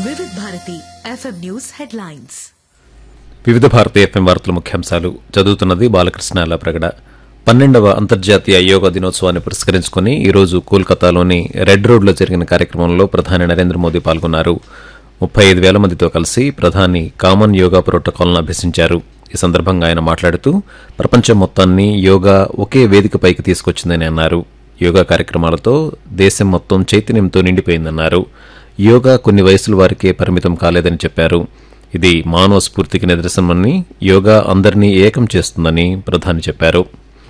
వివిధ Bharati FM news headlines వివిధ భారతీయ FM వార్తల ముఖ్యాంశాలు చదువుతున్నది బాలకృష్ణ ప్రగడ పన్నెండవ అంతర్జాతీయ యోగా దినోత్సవాన్ని పురస్కరించుకుని ఈరోజు కోల్కతాలోని రెడ్ రోడ్లో జరిగిన కార్యక్రమంలో ప్రధాని నరేంద్ర మోదీ పాల్గొన్నారు ముప్పై ఐదు వేల మందితో కలిసి ప్రధాని కామన్ యోగా ప్రోటోకాల్ను అభ్యసించారు ఈ సందర్భంగా ఆయన మాట్లాడుతూ ప్రపంచం మొత్తాన్ని యోగా ఒకే వేదికపైకి తీసుకొచ్చిందని అన్నారు యోగా కార్యక్రమాలతో దేశం మొత్తం చైతన్యంతో నిండిపోయిందన్నారు యోగా కొన్ని వయసుల వారికే పరిమితం కాలేదని చెప్పారు ఇది మానవ స్ఫూర్తికి నిదర్శనమని యోగా అందరినీ ఏకం చేస్తుందని ప్రధాని చెప్పారు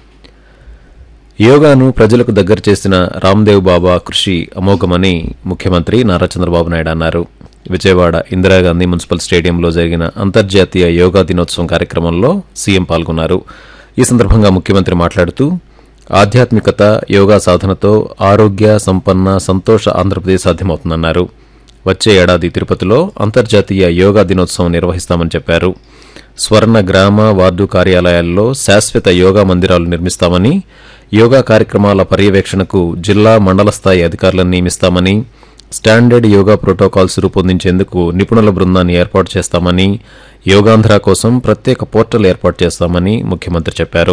యోగాను ప్రజలకు దగ్గర చేసిన రామ్దేవ్ బాబా కృషి అమోఘమని ముఖ్యమంత్రి నారా చంద్రబాబు నాయుడు అన్నారు విజయవాడ ఇందిరాగాంధీ మున్సిపల్ స్టేడియంలో జరిగిన అంతర్జాతీయ యోగా దినోత్సవం కార్యక్రమంలో సీఎం పాల్గొన్నారు ఈ సందర్భంగా ముఖ్యమంత్రి మాట్లాడుతూ ఆధ్యాత్మికత యోగా సాధనతో ఆరోగ్య సంపన్న సంతోష ఆంధ్రప్రదేశ్ సాధ్యమవుతుందన్నారు వచ్చే ఏడాది తిరుపతిలో అంతర్జాతీయ యోగా దినోత్సవం నిర్వహిస్తామని చెప్పారు స్వర్ణ గ్రామ వార్డు కార్యాలయాల్లో శాశ్వత యోగా మందిరాలు నిర్మిస్తామని యోగా కార్యక్రమాల పర్యవేక్షణకు జిల్లా మండల స్థాయి అధికారులను నియమిస్తామని స్టాండర్డ్ యోగా ప్రోటోకాల్స్ రూపొందించేందుకు నిపుణుల బృందాన్ని ఏర్పాటు చేస్తామని యోగాంధ్ర కోసం ప్రత్యేక పోర్టల్ ఏర్పాటు చేస్తామని ముఖ్యమంత్రి చెప్పారు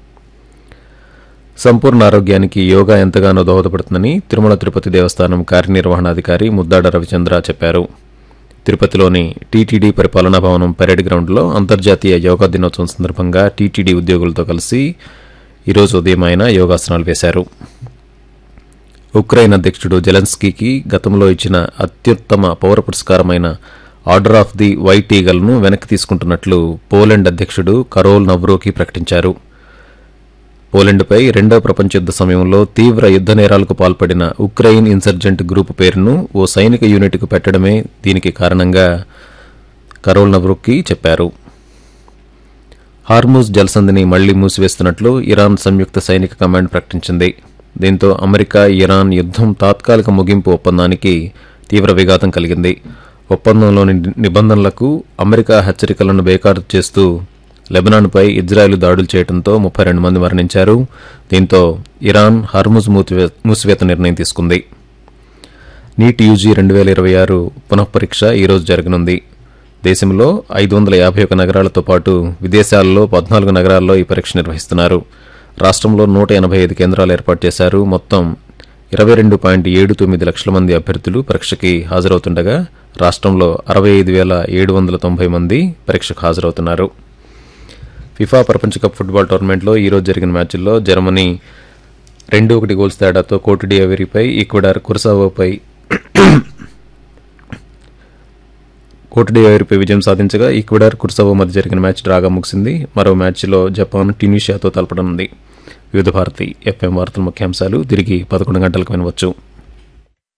సంపూర్ణ ఆరోగ్యానికి యోగా ఎంతగానో దోహదపడుతుందని తిరుమల తిరుపతి దేవస్థానం కార్యనిర్వహణాధికారి ముద్దాడ రవిచంద్ర చెప్పారు తిరుపతిలోని టీటీడీ పరిపాలనా భవనం పరేడ్ గ్రౌండ్లో అంతర్జాతీయ యోగా దినోత్సవం సందర్భంగా టీటీడీ ఉద్యోగులతో కలిసి ఈరోజు ఉదయం ఆయన యోగాసనాలు వేశారు ఉక్రెయిన్ అధ్యక్షుడు జెలెన్స్కీకి గతంలో ఇచ్చిన అత్యుత్తమ పౌర పురస్కారమైన ఆర్డర్ ఆఫ్ ది వైట్ ఈగల్ను వెనక్కి తీసుకుంటున్నట్లు పోలెండ్ అధ్యక్షుడు కరోల్ నవ్రోకి ప్రకటించారు పోలెండ్పై రెండో ప్రపంచ యుద్ద సమయంలో తీవ్ర యుద్ద నేరాలకు పాల్పడిన ఉక్రెయిన్ ఇన్సర్జెంట్ గ్రూప్ పేరును ఓ సైనిక యూనిట్కు పెట్టడమే దీనికి కారణంగా కరోల్ నవ్రుక్కి చెప్పారు హార్మూజ్ జలసంధిని మళ్లీ మూసివేస్తున్నట్లు ఇరాన్ సంయుక్త సైనిక కమాండ్ ప్రకటించింది దీంతో అమెరికా ఇరాన్ యుద్దం తాత్కాలిక ముగింపు ఒప్పందానికి తీవ్ర విఘాతం కలిగింది ఒప్పందంలోని నిబంధనలకు అమెరికా హెచ్చరికలను బేఖారు చేస్తూ లెబనాన్పై ఇజ్రాయెల్ దాడులు చేయడంతో ముప్పై రెండు మంది మరణించారు దీంతో ఇరాన్ హర్ముజ్ మూతివే- మూసివేత నిర్ణయం తీసుకుంది నీట్ యూజీ రెండు వేల ఇరవై ఆరు పునఃపరీక్ష ఈరోజు జరగనుంది దేశంలో ఐదు వందల యాభై ఒక నగరాలతో పాటు విదేశాల్లో పద్నాలుగు నగరాల్లో ఈ పరీక్ష నిర్వహిస్తున్నారు రాష్ట్రంలో నూట ఎనభై ఐదు కేంద్రాలు ఏర్పాటు చేశారు మొత్తం ఇరవై రెండు పాయింట్ ఏడు తొమ్మిది లక్షల మంది అభ్యర్థులు పరీక్షకి హాజరవుతుండగా రాష్ట్రంలో అరవై ఐదు వేల ఏడు వందల తొంభై మంది పరీక్షకు హాజరవుతున్నారు ఫిఫా ప్రపంచ కప్ ఫుట్బాల్ టోర్నమెంట్లో ఈ రోజు జరిగిన మ్యాచ్ల్లో జర్మనీ రెండు ఒకటి గోల్స్ తేడాతో కోటి డియవరీపై ఈక్వడార్ కురసావోపై కోటి డియవరీపై విజయం సాధించగా ఈక్వడార్ కురసావో మధ్య జరిగిన మ్యాచ్ డ్రాగా ముగిసింది మరో మ్యాచ్లో జపాన్ ట్యూనీషియాతో తలపడనుంది వివిధ భారతి ఎఫ్ఎం వార్తల ముఖ్యాంశాలు తిరిగి పదకొండు గంటలకు వినవచ్చు